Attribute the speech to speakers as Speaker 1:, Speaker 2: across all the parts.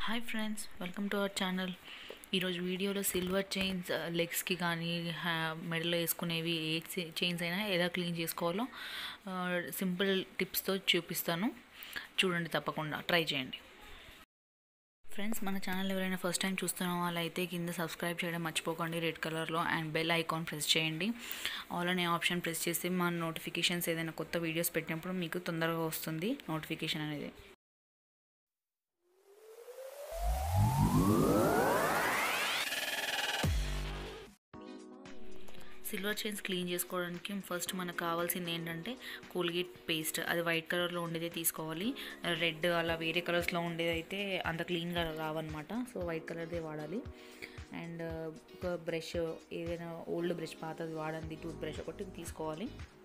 Speaker 1: hi friends welcome to our channel ఈరోజు వీడియోలో silver chains లెగ్స్కి కానీ మెడలో వేసుకునేవి ఏ చైన్స్ అయినా ఎలా క్లీన్ చేసుకోవాలో సింపుల్ టిప్స్తో చూపిస్తాను చూడండి తప్పకుండా ట్రై చేయండి ఫ్రెండ్స్ మన ఛానల్ ఎవరైనా ఫస్ట్ టైం చూస్తున్న వాళ్ళైతే కింద సబ్స్క్రైబ్ చేయడం మర్చిపోకండి రెడ్ కలర్లో అండ్ బెల్ ఐకాన్ ప్రెస్ చేయండి ఆల్ అనే ఆప్షన్ ప్రెస్ చేస్తే మన నోటిఫికేషన్స్ ఏదైనా కొత్త వీడియోస్ పెట్టినప్పుడు మీకు తొందరగా వస్తుంది నోటిఫికేషన్ అనేది సిల్వర్ చైన్స్ క్లీన్ చేసుకోవడానికి ఫస్ట్ మనకు కావాల్సింది ఏంటంటే కోల్గేట్ పేస్ట్ అది వైట్ కలర్లో ఉండేదే తీసుకోవాలి రెడ్ అలా వేరే కలర్స్లో ఉండేది అయితే అంత క్లీన్గా రావన్నమాట సో వైట్ కలర్దే వాడాలి అండ్ ఒక బ్రష్ ఏదైనా ఓల్డ్ బ్రష్ పాతది వాడండి టూత్ బ్రష్ ఒకటి తీసుకోవాలి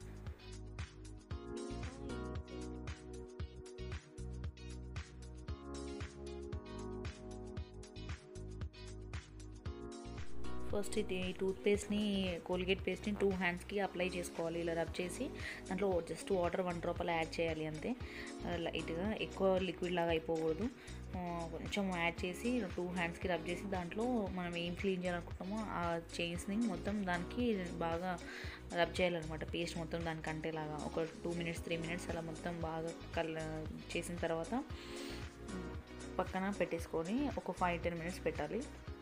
Speaker 1: ఫస్ట్ ఇది టూత్ పేస్ట్ని కోల్గేట్ పేస్ట్ని టూ హ్యాండ్స్కి అప్లై చేసుకోవాలి ఇలా రబ్ చేసి దాంట్లో జస్ట్ వాటర్ వన్ డ్రాప్ అలా యాడ్ చేయాలి అంతే లైట్గా ఎక్కువ లిక్విడ్ లాగా అయిపోకూడదు కొంచెం యాడ్ చేసి టూ హ్యాండ్స్కి రబ్ చేసి దాంట్లో మనం ఏం క్లీన్ చేయాలనుకుంటామో ఆ చైన్స్ని మొత్తం దానికి బాగా రబ్ చేయాలన్నమాట పేస్ట్ మొత్తం దానికి అంటేలాగా ఒక టూ మినిట్స్ త్రీ మినిట్స్ అలా మొత్తం బాగా కల్ చేసిన తర్వాత పక్కన పెట్టేసుకొని ఒక ఫైవ్ టెన్ మినిట్స్ పెట్టాలి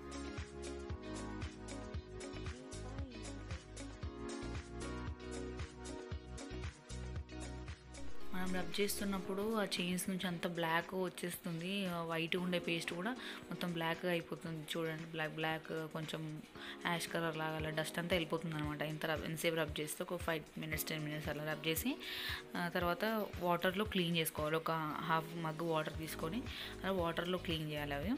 Speaker 1: మనం రబ్ చేస్తున్నప్పుడు ఆ చైన్స్ నుంచి అంత బ్లాక్ వచ్చేస్తుంది వైట్ ఉండే పేస్ట్ కూడా మొత్తం బ్లాక్గా అయిపోతుంది చూడండి బ్లాక్ బ్లాక్ కొంచెం యాష్ కలర్ లాగా అలా డస్ట్ అంతా వెళ్ళిపోతుంది అనమాట ఇంత రబ్ ఎంతసేపు రబ్ చేస్తే ఒక ఫైవ్ మినిట్స్ టెన్ మినిట్స్ అలా రబ్ చేసి తర్వాత వాటర్లో క్లీన్ చేసుకోవాలి ఒక హాఫ్ మగ్ వాటర్ తీసుకొని అలా వాటర్లో క్లీన్ చేయాలి అవి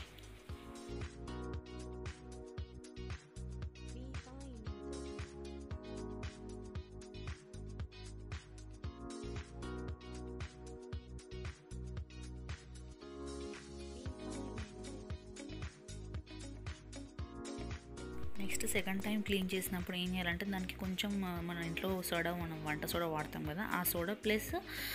Speaker 1: నెక్స్ట్ సెకండ్ టైం క్లీన్ చేసినప్పుడు ఏం చేయాలంటే దానికి కొంచెం మన ఇంట్లో సోడా మనం వంట సోడా వాడతాం కదా ఆ సోడా ప్లస్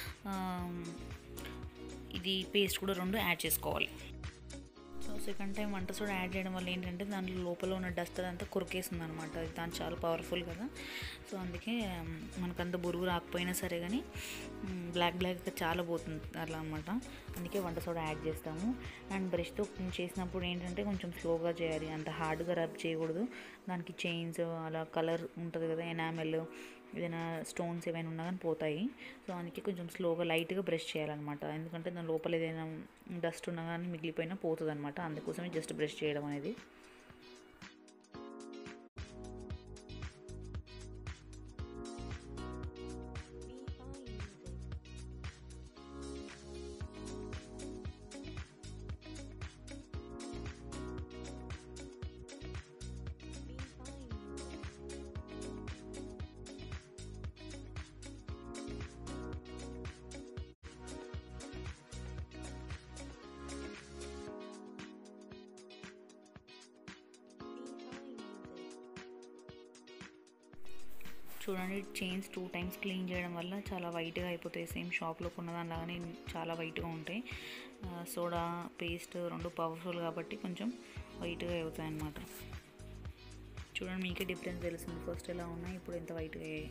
Speaker 1: ఇది పేస్ట్ కూడా రెండు యాడ్ చేసుకోవాలి సో సెకండ్ టైం వంట సోడా యాడ్ చేయడం వల్ల ఏంటంటే దాంట్లో లోపల ఉన్న డస్ట్ అదంతా కొరికేస్తుంది అనమాట అది దాని చాలా పవర్ఫుల్ కదా సో అందుకే మనకంత బురుగు రాకపోయినా సరే కానీ బ్లాక్ బ్లాక్గా చాలా పోతుంది అలా అనమాట అందుకే వంట సోడా యాడ్ చేస్తాము అండ్ బ్రష్తో చేసినప్పుడు ఏంటంటే కొంచెం స్లోగా చేయాలి అంత హార్డ్గా రబ్ చేయకూడదు దానికి చైన్స్ అలా కలర్ ఉంటుంది కదా ఎనామెల్ ఏదైనా స్టోన్స్ ఏమైనా ఉన్నా కానీ పోతాయి సో అందుకే కొంచెం స్లోగా లైట్గా బ్రష్ చేయాలన్నమాట ఎందుకంటే దాని లోపల ఏదైనా డస్ట్ ఉన్నా కానీ మిగిలిపోయినా పోతుంది అనమాట అందుకోసమే జస్ట్ బ్రష్ చేయడం అనేది చూడండి చైన్స్ టూ టైమ్స్ క్లీన్ చేయడం వల్ల చాలా వైట్గా అయిపోతాయి సేమ్ షాప్లో కొన్నదానిలాగానే చాలా వైట్గా ఉంటాయి సోడా పేస్ట్ రెండు పవర్ఫుల్ కాబట్టి కొంచెం వైట్గా అవుతాయి అన్నమాట చూడండి మీకే డిఫరెన్స్ తెలుస్తుంది ఫస్ట్ ఎలా ఉన్నాయి ఇప్పుడు ఎంత వైట్గా అయ్యాయి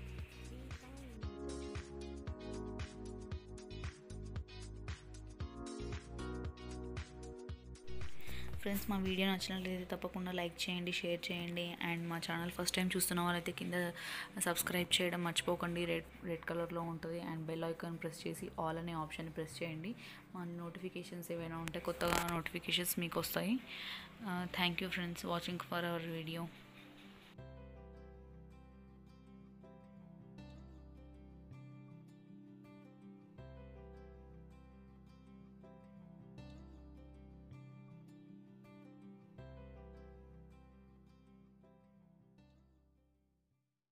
Speaker 1: ఫ్రెండ్స్ మా వీడియో నచ్చినట్లయితే తప్పకుండా లైక్ చేయండి షేర్ చేయండి అండ్ మా ఛానల్ ఫస్ట్ టైం చూస్తున్న వాళ్ళైతే కింద సబ్స్క్రైబ్ చేయడం మర్చిపోకండి రెడ్ రెడ్ కలర్లో ఉంటుంది అండ్ బెల్ ఐకాన్ ప్రెస్ చేసి ఆల్ అనే ఆప్షన్ ప్రెస్ చేయండి మా నోటిఫికేషన్స్ ఏవైనా ఉంటే కొత్తగా నోటిఫికేషన్స్ మీకు వస్తాయి thank you friends watching for our video